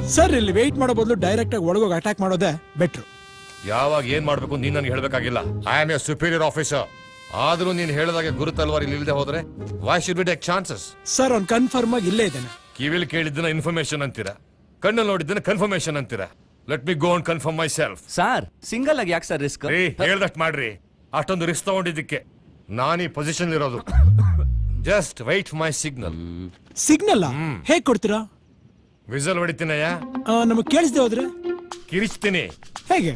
Sir ಇಲ್ಲಿ weight ಮಾಡೋ ಬದಲು ಡೈರೆಕ್ಟ್ ಆಗಿ ಒಳಗೋಗಿ ಅಟ್ಯಾಕ್ ಮಾಡೋದೇ ಬೆಟ್ರು ಯಾವಾಗ ಏನ್ ಮಾಡ್ಬೇಕು ನೀನ್ ನನಗೆ ಹೇಳ್ಬೇಕಾಗಿಲ್ಲ I am a superior officer ಆದ್ರೂ ನೀನ್ ಹೇಳಿದಾಗೆ ಗುರು ತಲ್ವಾರ್ ಇಲ್ಲಿ ಇಲ್ಲದೆ ಹೋದ್ರೆ why should be take chances sir ಅವ್ನು ಕನ್ಫರ್ಮ್ ಆಗಿ ಇಲ್ಲೇ ಇದ್ದಾನೆ ಕಿವಿಲ್ ಕೇಳಿದ್ದನ್ನ ಇನ್ಫಾರ್ಮೇಶನ್ ಅಂತೀರಾ ಕಣ್ಣಲ್ಲಿ ನೋಡಿದ್ದನ್ನ ಕನ್ಫರ್ಮೇಶನ್ ಅಂತೀರಾ let me go and confirm myself sir single ಆಗಿ ಯಾಕೆ ಸರ್ ರಿಸ್ಕ್ ರೀ ಹೇಳ್ದಷ್ಟು ಮಾಡ್ರಿ ಅಷ್ಟೊಂದು ರಿಸ್ಕ್ ತಗೊಂಡಿದ್ದಕ್ಕೆ ನಾನು ಈ ಪೊಸಿಷನ್ ಇರೋದು just wait my signal signal ಹೇಗ್ ಕೊಡ್ತೀರಾ ವಿಸಲ್ ಹೊಡಿತೀನಯ್ಯ ನಮಗ್ ಕೇಳಿಸ್ದೆ ಹೋದ್ರೆ ಕಿರಿಚ್ತೀನಿ ಹೇಗೆ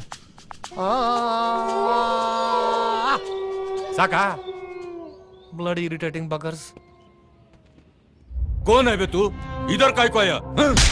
ಸಾಕಾ ಬ್ಲಡ್ ಇರಿಟೇಟಿಂಗ್ ಬಗರ್ಸ್ ಕೋನ್ है तू इधर काय को आया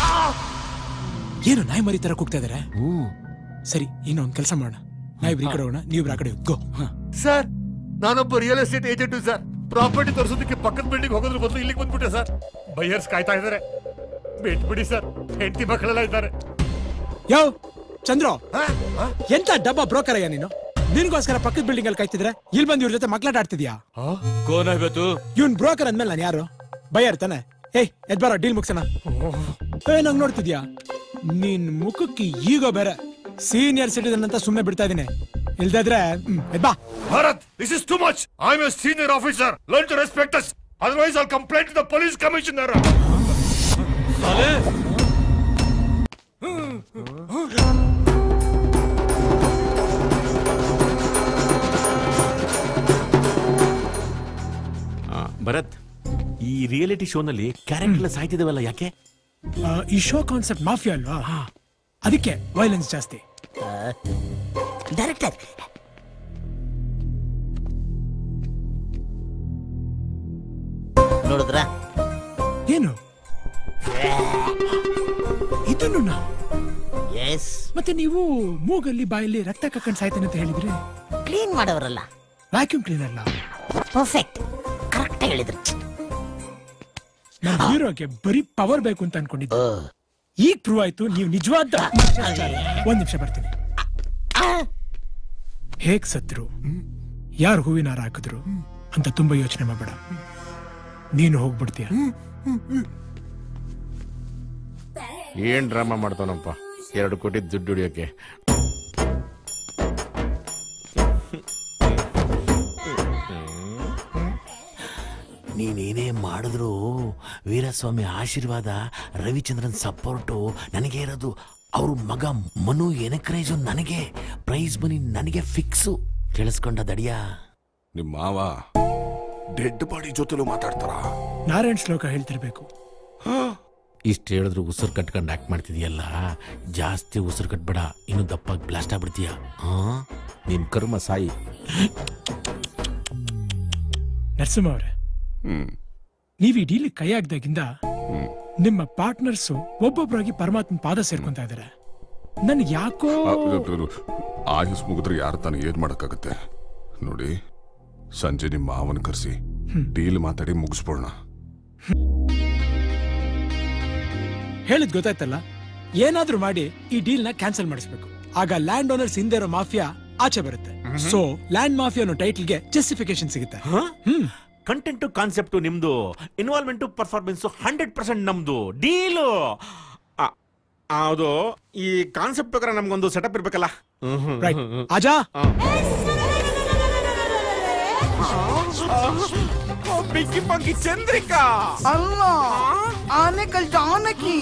ಏನು ನಾಯಿ ಮರಿ ತರ ಕೂಗ್ತಾ ಇದಾರೆ ಸರಿ ಇನ್ನೊಂದ್ ಕೆಲಸ ಮಾಡೋಣ ನಾವಿಬ್ರು ಈ ಕಡೆ ಹೋಗೋಣ ನೀವಿಬ್ರು ಆ ಕಡೆ ಗೋ ಸರ್ ನಾನೊಬ್ಬ real estate agent sir property ತೋರಿಸೋದಕ್ಕೆ ಪಕ್ಕದ ಬಿಲ್ಡಿಂಗ್ ಹೋಗೋದ್ರ ಬದಲು ಇಲ್ಲಿಗೆ ಬಂದ್ಬಿಟ್ಟೆ ಸರ್ ಬೈಯರ್ಸ್ ಕಾಯ್ತಾ ಇದ್ದಾರೆ ಬಿಟ್ಬಿಡಿ ಸರ್ ಹೆಂಡತಿ ಮಕ್ಕಳೆಲ್ಲ ಇದ್ದಾರೆ ಯಾವ ಚಂದ್ರ ಎಂತ ಡಬ್ಬ ಬ್ರೋಕರ್ ಅಯ್ಯ ನೀನು ನಿನ್ಗೋಸ್ಕರ ಪಕ್ಕದ ಬಿಲ್ಡಿಂಗ್ ಅಲ್ಲಿ ಕಾಯ್ತಿದ್ರೆ ಇಲ್ಲಿ ಬಂದು ಇವ್ರ ಜೊತೆ ಮಕ್ಳಾಟ ಆಡ್ತಿದ್ಯಾ ಕೋನ್ है तू ಇವ್ನ್ ಬ್ರೋಕರ್ ಅಂದ್ಮೇಲೆ ನಾನು ಯಾರು ಬೈಯರ್ ತಾನೆ ಏಯ್ ಎದ್ ಬರೋ ಡೀಲ್ ಮುಗ್ಸೋಣ ಏ ನಂಗ್ ನೋಡ್ತಿದ್ಯಾ ನಿನ್ ಮುಖಕ್ಕೆ ಈಗ ಬೇರೆ ಸೀನಿಯರ್ ಸಿಟಿಸನ್ ಅಂತ ಸುಮ್ಮನೆ ಬಿಡ್ತಾ ಇದೀನಿ ಇಲ್ದಾದ್ರೆ ಹ್ಮ್, ಎದ್ ಬಾ Bharat this is too much I am a senior officer learn to respect us otherwise I'll complaint to the police commissioner ಆ, ಭರತ್ ಈ ರಿಯಾಲಿಟಿ ಶೋನಲ್ಲಿ ಕ್ಯಾರೆಕ್ಟರ್ ಸಾಯ್ತಿದಾವಲ್ಲ ಯಾಕೆ ಆ, ಈ ಶೋ ಕಾನ್ಸೆಪ್ಟ್ ಮಾಫಿಯಾ ಅಲ್ವಾ ಅದಕ್ಕೆ ವೈಲೆನ್ಸ್ ಜಾಸ್ತಿ ಡೈರೆಕ್ಟರ್ ನೋಡಿದ್ರ ಏನು ಇದನ್ನು ನಾ ಎಸ್ ಮತ್ತೆ ನೀವು ಮೂಗಲ್ಲಿ ಬಾಯಲ್ಲಿ ರಕ್ತ ಕಕ್ಕಂಡ್ ಸಾಯ್ತಾನೆ ಅಂತ ಹೇಳಿದ್ರಿ ಕ್ಲೀನ್ ಮಾಡವರಲ್ಲ ವ್ಯಾಕ್ಯೂಮ್ ಕ್ಲೀನರ್ ಅಲ್ಲ ಪರ್ಫೆಕ್ಟ್ ಕರೆಕ್ಟ್ ಹೇಳಿದ್ರು ನಮ್ಮ ಹೀರೋಗೆ ಬರೀ ಪವರ್ ಬೇಕು ಅಂತ ಅನ್ಕೊಂಡಿದ್ದೆ ಈಗ ಪ್ರೂವ್ ಆಯ್ತು ನೀವು ನಿಜವಾದ ಒಂದ್ ನಿಮಿಷ ಬರ್ತೀನಿ ಹೇಗ್ ಸತ್ರು ಯಾರು ಹೂವಿನ ಹಾರ ಹಾಕಿದ್ರು ಅಂತ ತುಂಬಾ ಯೋಚನೆ ಮಾಡಬೇಡ ನೀನು ಹೋಗ್ಬಿಡ್ತೀಯ ಏನ್ ಡ್ರಾಮಾ ಮಾಡ್ತಾನಪ್ಪ ಎರಡು ಕೋಟಿ ದುಡ್ಡು ಹಿಡಿಯೋಕೆ ನೀನೇನೇ ಮಾಡಿದ್ರು ವೀರಸ್ವಾಮಿ ಆಶೀರ್ವಾದ ರವಿಚಂದ್ರನ್ ಸಪೋರ್ಟು ನನಗೆ ಇರೋದು ಅವ್ರ ಮಗ ಮನು ಎನಕ್ರೈಸು ನನಗೆ ಪ್ರೈಸ್ ಮನಿ ನನಗೆ ಫಿಕ್ಸು ಕೇಳಿಸ್ಕೊಂಡ ದಡಿಯಾ ನಿಮ್ಮ ಮಾವ ಡೆಡ್ ಬಾಡಿ ಜೊತೆಲೂ ಮಾತಾಡ್ತಾರ ನಾರಾಯಣ್ ಶ್ಲೋಕ ಹೇಳ್ತಿರ್ಬೇಕು ಇಷ್ಟು ಹೇಳಿದ್ರು ಉಸಿರು ಕಟ್ಕೊಂಡು ಆಕ್ಟ್ ಮಾಡ್ತಿದ್ಯಲ್ಲ ಜಾಸ್ತಿ ಉಸಿರು ಕಟ್ಬೇಡ ಇನ್ನು ದಪ್ಪಾಗಿ ಬ್ಲಾಸ್ಟ್ ಆಗ್ಬಿಡ್ತೀಯ ಹಾ ನಿನ್ ಕರ್ಮ ಸಾಯಿ ನರಸಿಂಹ ಅವ್ರೆ ನೀವ್ ಈ ಡೀಲ್ ಕೈ ಹಾಕ್ದಾಗಿಂದ ನಿಮ್ಮ ಪಾರ್ಟ್ನರ್ಸ್ ಒಬ್ಬೊಬ್ಬರಾಗಿ ಪರಮಾತ್ಮ ಪಾದ ಸೇರ್ಕೊಂತ ಇದಾರೆ ನನ್ಗೆ ಯಾಕೋ ಆಯುಸ್ ಮುಗಿದ್ರೆ ಯಾರು ತಾನು ಏನ್ ಮಾಡಕ್ಕಾಗತ್ತೆ ನೋಡಿ ಸಂಜೆ ನಿಮ್ಮ ಮಾವನ ಕರೆಸಿ ಡೀಲ್ ಮಾತಾಡಿ ಮುಗಿಸ್ಬೋಣ ಹೇಳಿದ್ ಗೊತ್ತಾಯ್ತಲ್ಲ ಏನಾದ್ರೂ ಮಾಡಿ ಈ ಡೀಲ್ ನ ಕ್ಯಾನ್ಸಲ್ ಮಾಡಿಸ್ಬೇಕು ಆಗ ಲ್ಯಾಂಡ್ ಓನರ್ಸ್ ಹಿಂದೆ ಇರೋ ಮಾಫಿಯಾ ಆಚೆ ಬರುತ್ತೆ ಸೊ ಲ್ಯಾಂಡ್ ಮಾಫಿಯಾ ಅನ್ನೋ ಟೈಟ್ಲ್ಗೆ ಜಸ್ಟಿಫಿಕೇಶನ್ ಸಿಗುತ್ತೆ ಕಂಟೆಂಟ್ ಕಾನ್ಸೆಪ್ಟ್ ನಿಮ್ದು ಇನ್ವಾಲ್ವ್ಮೆಂಟ್ ಪರ್ಫಾರ್ಮೆನ್ಸ್ ಹಂಡ್ರೆಡ್ ಪರ್ಸೆಂಟ್ ನಮ್ದು ಡೀಲು ಹೌದು ಈ ಕಾನ್ಸೆಪ್ಟ್ ಪ್ರಕಾರ ನಮ್ಗೊಂದು ಸೆಟಪ್ ಇರ್ಬೇಕಲ್ಲ ರೈಟ್ ಆಜಾ ಬಿಗ್ಗಿ ಪಗ್ಗಿ ಚಂದ್ರಿಕಾ ಅಲ್ಲ ಆನೆಕಲ್ ಜಾನಕಿ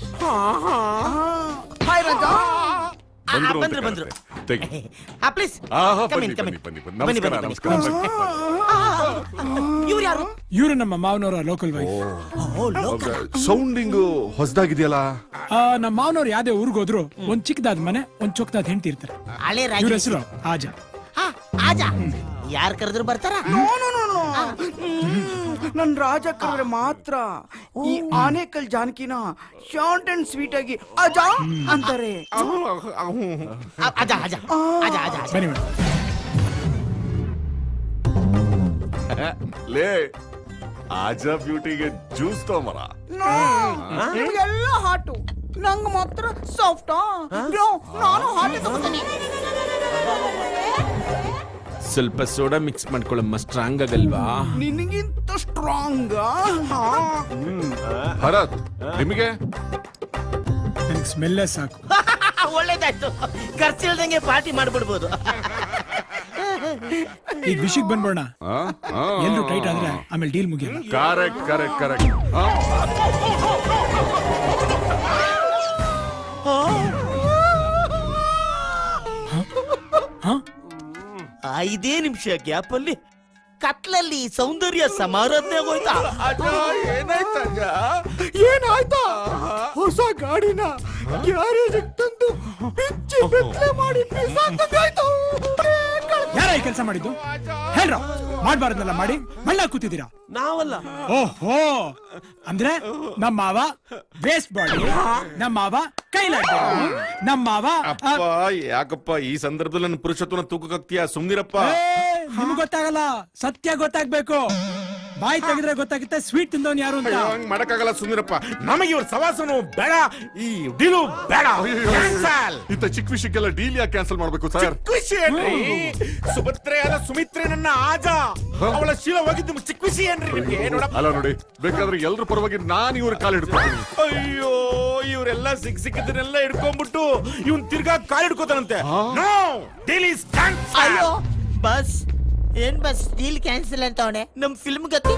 ಹಾಯ್ ರಾಜಾ ಬಂದ್ರು ಬಂದ್ರು ಅಂತ ಬಂದ್ರು ಕಾಣುತ್ತೆ. ತೆಗಿ. ಪ್ಲೀಸ್ ಆಹಾ, Come in, ಬನ್ನಿ, come in. ಬನ್ನಿ, ಬನ್ನಿ. ಬನ್ನಿ, ನಮಸ್ಕಾರ, ಬನ್ನಿ, ನಮಸ್ಕಾರ, ಇವ್ರು ಯಾರು ಇವರು ನಮ್ಮ ಮಾವನವರ ಲೋಕಲ್ ವೈಫ್ ಸೌಂಡಿಂಗ್ ಹೊಸದಾಗಿದೆಯಲ್ಲ ನಮ್ಮ ಮಾವನವ್ರು ಯಾವ್ದೇ ಊರಿಗೆ ಹೋದ್ರು ಒಂದ್ ಚಿಕ್ಕದಾದ ಮನೆ ಒಂದ್ ಚೊಕ್ಕದಾದ ಹೆಂಡತಿ ಇರ್ತಾರೆ ಹಳೆ ಇವ್ರ ರಾಜ ಹೆಸರು ಆಜಾ ಆಜಾ ಯಾರ್ ಕರೆದ್ರು ಬರ್ತಾರ ನೋ ನೋ ನೋ ನೋ ನನ್ ರಾಜ ಕರೆದ್ರೆ ಮಾತ್ರ ಈ ಆನೆಕಲ್ ಜಾನಕಿನ ಶಾರ್ಟ್ ಅಂಡ್ ಸ್ವೀಟ್ ಆಗಿ ಅಜಾ ಅಂತಾರೆ ಆ- ಆಜಾ ಆಜಾ ಆಜಾ ಆಜಾ ಆಜಾ ಬನ್ನಿ ಮೇಡಮ್ ಲೇ ಆಜಾ ಬ್ಯೂಟಿಗೆ ಜ್ಯೂಸ್ ತಗೊಂಬರ ನೋ ನಿಮ್ಗೆಲ್ಲ ಹಾಟು ನಂಗ್ ಮಾತ್ರ ಸಾಫ್ಟಾ ನಾನು ಹಾಟ್ ತಗೋತೀನಿ ಸ್ವಲ್ಪ ಸೋಡಾ ಮಿಕ್ಸ್ ಮಾಡ್ಕೊಳ್ಳಮ್ಮ ಸ್ಟ್ರಾಂಗ್ ಆಗಲ್ವಾ ನಿನಗಿಂತ ಸ್ಟ್ರಾಂಗ್ ಭರತ್ ನಿಮಗೆ ಸ್ಮೆಲ್ಲೇ ಸಾಕು ಒಳ್ಳೇದಾಯ್ತು ಖರ್ಚಿಲ್ದಂಗೆ ಪಾರ್ಟಿ ಮಾಡ್ಬಿಡ್ಬೋದು ಈಗ ವಿಷಯಕ್ಕೆ ಬಂದ್ಬೋಣ ಆ? ಆ. ಎಲ್ರು ಟೈಟ್ ಆದ್ರೆ ಆಮೇಲೆ ಡೀಲ್ ಮುಗಿಯಲ್ಲ ಕರೆಕ್ಟ್ ಕರೆಕ್ಟ್ ಕರೆಕ್ಟ್ ಆ? ಐದೇ ನಿಮಿಷ ಗ್ಯಾಪ್ ಅಲ್ಲಿ ಕತ್ಲಲ್ಲಿ ಸೌಂದರ್ಯ ಸಮಾರಾಧನೆ ಆಗೋಯ್ತಾ ಏನಾಯ್ತಾ ಹೊಸ ಗಾಡಿನ ಗ್ಯಾರೇಜ್ ತಂದು ಬಿಚ್ಚಿ ಬೆತ್ತಲೆ ಮಾಡಿ ಬಿಸಾಕ್ದಂಗಾಯ್ತು. ಯಾರ ಈ ಕೆಲಸ ಮಾಡಿದ್ದು ಹೇಳ್ರ ಮಾಡ್ಬಾರ್ದಲ್ಲ ಮಾಡಿ ಮಳ್ಳ ಕೂತಿದ್ದೀರಾ ನಾವಲ್ಲ ಓಹೋ ಅಂದ್ರೆ ನಮ್ಮ ಮಾವ ವೇಸ್ಟ್ ಬಾಡಿ ನಮ್ಮ ಮಾವ ಕೈಲಾಗ ನಮ್ಮ ಮಾವ ಆ, ಅಪ್ಪ ಯಾಕಪ್ಪ ಈ ಸಂದರ್ಭದಲ್ಲಿ ನನ್ನ ಪುರುಷತ್ವನ ತೂಕಕ್ಕಾಗ್ತೀಯ ಸುಮ್ನಿರಪ್ಪ ಏ, ನಿಮ್ಗ್ ಗೊತ್ತಾಗಲ್ಲ ಸತ್ಯ ಗೊತ್ತಾಗ್ಬೇಕು ಬಾಯಿ ತೆಗೆದ್ರೆ ಗೊತ್ತಾಗುತ್ತೆ ಸ್ವೀಟ್ ತಿಂದವನ್ ಯಾರು ಅಂತ ಅಯ್ಯೋ, ಹಂಗ್ ಮಾಡಕ್ಕಾಗಲ್ಲ ಸುಮ್ನಿರಪ್ಪ ನಮಗೆ ಇವ್ರ ಸವಾಸನು ಬೇಡ ಈ ಡೀಲು ಬೇಡ Cancel. ಇಂಥ ಚಿಕ್ಕ ವಿಷಯಕ್ಕೆಲ್ಲ ಡೀಲ್ ಯಾಕೆ ಕ್ಯಾನ್ಸಲ್ ಮಾಡ್ಬೇಕು ಸರ್ ಖುಷಿ ಏನ್ರಿ ಸುಭದ್ರೆಯಾದ ಸುಮಿತ್ರೆ ನನ್ನ ಆಜ ಅವಳ ಶೀಲ ಹೋಗಿದ್ದು ಚಿಕ್ಕ ಖುಷಿ ಏನ್ರಿ ನಿಮ್ಗೆ ನೋಡಪ್ಪ ಅಲ್ಲ ನೋಡಿ ಬೇಕಾದ್ರೆ ಎಲ್ರ ಪರವಾಗಿ ನಾನು ಇವ್ರ ಕಾಲ್ ಹಿಡ್ಕೊತೀನಿ ಅಯ್ಯೋ ಇವರೆಲ್ಲ ಸಿಕ್ ಸಿಕ್ಕಿದ್ದನ್ನೆಲ್ಲ ಹಿಡ್ಕೊಂಡ್ಬಿಟ್ಟು ಇವ್ನ್ ತಿರ್ಗಾ ಕಾಲ್ ಹಿಡ್ಕೋತಾನಂತೆ ನೋ ಡೀಲ್ ಇಸ್ ಅಯ್ಯೋ ಬಸ್ ಏನ್ ಬಸ್ ಡೀಲ್ ಕ್ಯಾನ್ಸಲ್ ಅಂತ ಅವನೆ ನಮ್ ಫಿಲ್ಮ್ ಗತಿ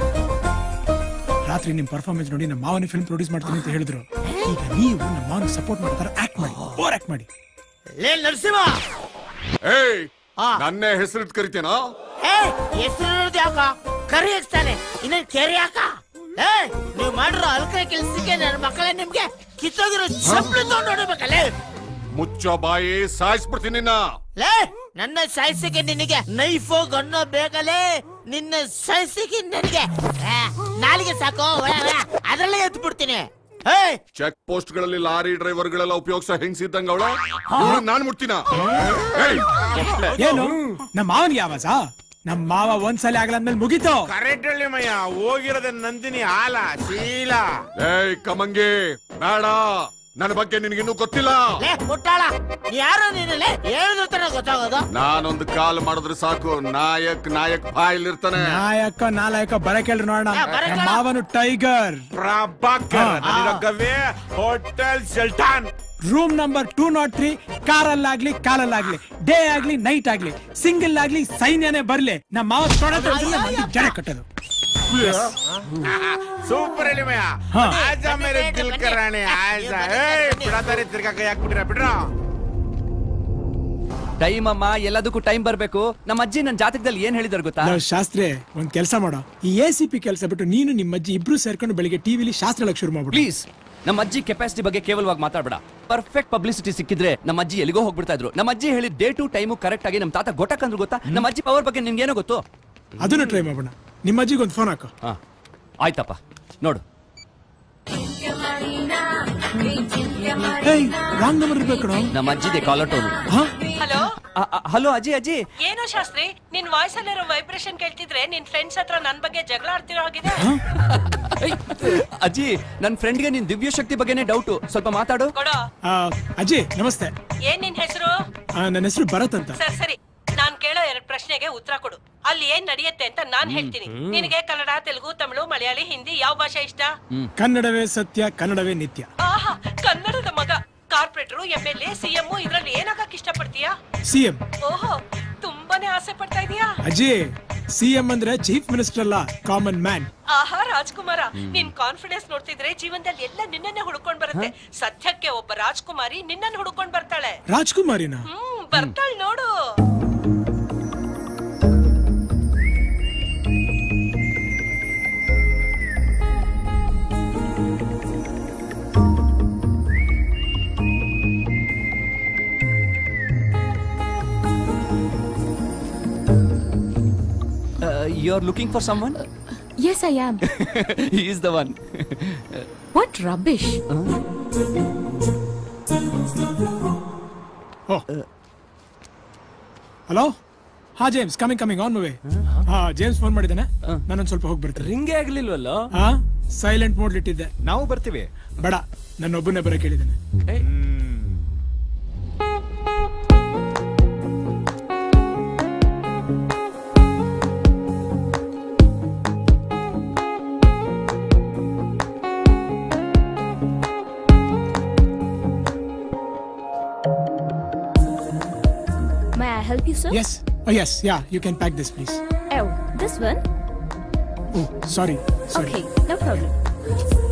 ರಾತ್ರಿ ನಿಮ್ ಪರ್ಫಾರ್ಮೆನ್ಸ್ ನೋಡಿ ನಮ್ಮ ಮಾವನ ಫಿಲ್ಮ್ ಪ್ರೊಡ್ಯೂಸ್ ಮಾಡ್ತೀನಿ ಅಂತ ಹೇಳಿದ್ರು ಈಗ ನೀವು ನಮ್ಮ ಮಾವನ ಸಪೋರ್ಟ್ ಮಾಡ್ತಾರ ಆಕ್ಟ್ ಮಾಡಿ ಓವರ್ ಆಕ್ಟ್ ಮಾಡಿ ಲೇ ನರಸಿಂಹ ಏಯ್ ಆ. ನನ್ನೇ ಹೆಸರಿಟ್ ಕರಿತೇನಾ ಏ ಹೆಸರು ಯಾಕ ಕರಿ ಹಾಕ್ತಾನೆ ಇನ್ನೇನ್ ಕೆರೆ ಯಾಕ ಏ ನೀವ್ ಮಾಡಿರೋ ಅಲ್ಕ ಕೆಲ್ಸಕ್ಕೆ ನನ್ನ ಮಕ್ಕಳೇ ನಿಮ್ಗೆ ಕಿತ್ತೋಗಿರೋ ಚಪ್ಪಲಿ ತಗೊಂಡು ನೋಡ್ಬೇಕಲ್ಲೇ ಮುಚ್ಚೋ ಬಾಯಿ ಸಾಯಿಸ್ಬಿಡ್ತೀನಿ ನಿನ್ನ ಲೇ ನನ್ನ ಸಾಯಿಸಿಗೆ ನಿನಗೆ ನೈಫೋ ಗನ್ನೋ ಬೇಕಲೇ ನಿನ್ನ ಸಾಯಿಸಿಗೆ ನನಗೆ ಆ, ನಾಲಿಗೆ ಸಾಕು ಅದರಲ್ಲೇ ಎದ್ದು ಬಿಡ್ತೀನಿ ಏಯ್ ಚೆಕ್ ಪೋಸ್ಟ್ ಗಳಲ್ಲಿ ಲಾರಿ ಡ್ರೈವರ್ ಗಳೆಲ್ಲ ಉಪಯೋಗಿಸೋ ಹೆಂಗ್ಸಿದ್ದಂಗ ಅವಳ ನಾನ್ ಮುಟ್ತೀನ ಏಯ್ ಏನು ನಮ್ಮ ಮಾವನಿಗೆ ಆವಾಜ ನಮ್ಮ ಮಾವ ಒಂದ್ಸಲ ಆಗ್ಲಾದ್ಮೇಲೆ ಮುಗೀತು ಕರೆಕ್ಟ್ ಹೇಳಿ ಮಯ್ಯ ಹೋಗಿರೋದೆ ನಂದಿನಿ ಆಲ ಶೀಲ ಏಯ್ ಕಮಂಗಿ ಬೇಡ ನನ್ನ ಬಗ್ಗೆ ನಿನಗಿನ್ನೂ ಗೊತ್ತಿಲ್ಲ ಲೇ ಮುಟ್ಟಾಳ ಯಾರು ನೀನು ಲೇ ಹೇಳಿದ್ರು ತರ ಗೊತ್ತಾಗೋದು ನಾನೊಂದು ಕಾಲ್ ಮಾಡಿದ್ರೆ ಸಾಕು ನಾಯಕ್ ನಾಯಕ್ ಬಾಯಿಲಿರ್ತಾನೆ ನಾಯಕ ನಾಲಾಯಕ ಬರಕೇಳ್ರಿ ನೋಡೋಣ ಆ, ಬರಕೇಳು. ನಮ್ಮ ಮಾವನು ಟೈಗರ್ ಪ್ರಭಾಕರ್ ನನಗವೇ ಹೋಟೆಲ್ ಸೆಲ್ಟಾನ್ room number two nought three ಕಾರಲ್ಲಾಗ್ಲಿ ಕಾಲಲ್ಲಾಗ್ಲಿ ಡೇ ಆಗ್ಲಿ ನೈಟ್ ಆಗ್ಲಿ ಸಿಂಗಲ್ ಆಗ್ಲಿ ಸೈನ್ಯನೇ ಬರ್ಲಿ ನಮ್ಮ ಮಾವ ತೊಡೆ ತೊಡೆದ್ರೆ ಮಂದಿ ಜಡ ಕಟ್ಟೋದು ಸೂಪರ್ ಹೇಳಿ ಮಯ್ಯ ಹಾ. ಆಜ ಮೇಲೆ ದಿಲ್ ಕರಾಣೆ ಆಜ ಏಯ್ ಬಿಡತಾರೆ ತಿರ್ಗಾ ಕೈ ಹಾಕ್ಬಿಟ್ಟಿರ ಬಿಡ್ರ ಟೈಮ್ ಅಮ್ಮ ಎಲ್ಲದಕ್ಕೂ ಟೈಮ್ ಬರ್ಬೇಕು ನಮ್ಮ ಅಜ್ಜಿ ನನ್ನ ಜಾತಕದಲ್ಲಿ ಏನ್ ಹೇಳಿದಾರೆ ಗೊತ್ತಾ ಲೋ, ಶಾಸ್ತ್ರಿ ಒಂದ್ ಕೆಲಸ ಮಾಡೋ ಈ ಎ ಸಿ ಪಿ ಕೆಲಸ ಬಿಟ್ಟು ನೀನು ನಿಮ್ಮ ಅಜ್ಜಿ ಇಬ್ರು ಸೇರ್ಕೊಂಡು ಬೆಳಿಗ್ಗೆ ಟಿವಿಲಿ ಶಾಸ್ತ್ರ ಹೇಳಕ್ ಶುರು ಮಾಡ್ಬಿಡು ಪ್ಲೀಸ್ ನಮ್ಮ ಅಜ್ಜಿ ಕೆಪಾಸಿಟಿ ಬಗ್ಗೆ ಕೇವಲವಾಗಿ ಮಾತಾಡಬೇಡ ಪರ್ಫೆಕ್ಟ್ ಪಬ್ಲಿಸಿಟಿ ಸಿಕ್ಕಿದ್ರೆ ನಮ್ಮ ಅಜ್ಜಿ ಎಲ್ಲಿಗೋ ಹೋಗ್ಬಿಡ್ತಾ ಇದ್ರು ನಮ್ಮ ಅಜ್ಜಿ ಹೇಳಿದ ಡೇ ಟು ಟೈಮು ಕರೆಕ್ಟ್ ಆಗಿ ನಮ್ಮ ತಾತ ಗೊಟ್ಟಕ್ಕಂದ್ರು ಗೊತ್ತಾ ನಮ್ಮ ಅಜ್ಜಿ ಪವರ್ ಬಗ್ಗೆ ನಿನ್ಗೇನೋ ಗೊತ್ತು ಅದನ್ನು ಟ್ರೈ ಮಾಡೋಣ ನಿಮ್ಮ ಅಜ್ಜಿಗೆ ಒಂದು ಫೋನ್ ಹಾಕು ಹಾ ಆಯ್ತಪ್ಪ ನೋಡು ಏಯ್ ರಾಂಗ್ ನಂಬರ್ ಇರ್ಬೇಕು ಕಣೋ. ನಮ್ಮ ಅಜ್ಜಿದೆ ಕಾಲರ್ ಟೋನು ಹಾ ಹಲೋ ಹಲೋ ಅಜ್ಜಿ ಅಜ್ಜಿ ಏನು ಶಾಸ್ತ್ರಿ ನಿನ್ ವಾಯ್ಸ್ ಅಲ್ಲಿರೋ ವೈಬ್ರೇಷನ್ ಕೇಳ್ತಿದ್ರೆ ನಿನ್ ಫ್ರೆಂಡ್ಸ್ ಹತ್ರ ನನ್ ಬಗ್ಗೆ ಜಗಳ ಆಡ್ತಿರೋ ಹಾಗಿದೆ ಏಯ್, ಅಜ್ಜಿ ನನ್ನ ಫ್ರೆಂಡ್ಗೆ ನಿನ್ ದಿವ್ಯ ಶಕ್ತಿ ಬಗ್ಗೆನೇ ಡೌಟು ಸ್ವಲ್ಪ ಮಾತಾಡು ಕೊಡೋ ಆ, ಅಜ್ಜಿ ನಮಸ್ತೆ ಏನ್ ನಿನ್ ಹೆಸರು ಆ, ನನ್ನ ಹೆಸರು ಭರತ್ ಅಂತ ಸರಿ ಸರಿ ನಾನ್ ಕೇಳೋ ಎರಡ್ ಪ್ರಶ್ನೆಗೆ ಉತ್ತರ ಕೊಡು ಅಲ್ಲಿ ಏನ್ ನಡೆಯುತ್ತೆ ಅಂತ ನಾನ್ ಹೇಳ್ತೀನಿ ನಿನಗೆ ಕನ್ನಡ ತೆಲುಗು ತಮಿಳು ಮಲಯಾಳಿ ಹಿಂದಿ ಯಾವ ಭಾಷೆ ಇಷ್ಟ ಕನ್ನಡವೇ ಸತ್ಯ ಕನ್ನಡವೇ ನಿತ್ಯ ಆಹಾ ಕನ್ನಡದ ಮಗ corporator M L A CM ಇದ್ರಲ್ಲಿ ಏನಾಗಕ್ ಇಷ್ಟಪಡ್ತೀಯಾ ಸಿ ಎಂ ಓಹೋ ತುಂಬಾನೇ ಆಸೆ ಪಡ್ತಾ ಇದೀಯಾ ಅಜ್ಜಿ ಸಿ ಎಂ ಅಂದ್ರೆ ಚೀಫ್ ಮಿನಿಸ್ಟರ್ ಅಲ್ಲ ಕಾಮನ್ ಮ್ಯಾನ್ ಆಹಾ ರಾಜ್ಕುಮಾರ ನಿನ್ ಕಾನ್ಫಿಡೆನ್ಸ್ ನೋಡ್ತಿದ್ರೆ ಜೀವನದಲ್ಲಿ ಎಲ್ಲ ನಿನ್ನನ್ನೇ ಹುಡ್ಕೊಂಡ್ ಬರುತ್ತೆ ಸದ್ಯಕ್ಕೆ ಒಬ್ಬ ರಾಜ್ಕುಮಾರಿ ನಿನ್ನನ್ನು ಹುಡ್ಕೊಂಡ್ ಬರ್ತಾಳೆ ರಾಜ್ಕುಮಾರಿನ ಹ್ಮ್ ಬರ್ತಾಳ್ ನೋಡು you are looking for some one Yes, I am. Is the one What rubbish. Oh hello ಹಾ James coming coming on way ಹಾ ಜೇಮ್ಸ್ ಫೋನ್ ಮಾಡಿದ್ದಾನೆ ನಾನೊಂದ್ ಸ್ವಲ್ಪ ಹೋಗಿ ಬರ್ತೀನಿ ರಿಂಗೇ ಆಗ್ಲಿಲ್ವಲ್ಲ ಹಾ ಸೈಲೆಂಟ್ ಮೋಡ್ ಇಟ್ಟಿದ್ದೆ ನಾವು ಬರ್ತೀವಿ ಬೇಡ ನನ್ನ ಒಬ್ಬನೇ ಬರಕ್ ಹೇಳಿದ್ದಾನೆ May I help you, sir? Yes yes yeah you can pack this please Oh, this one? Oh sorry sorry Okay, no problem.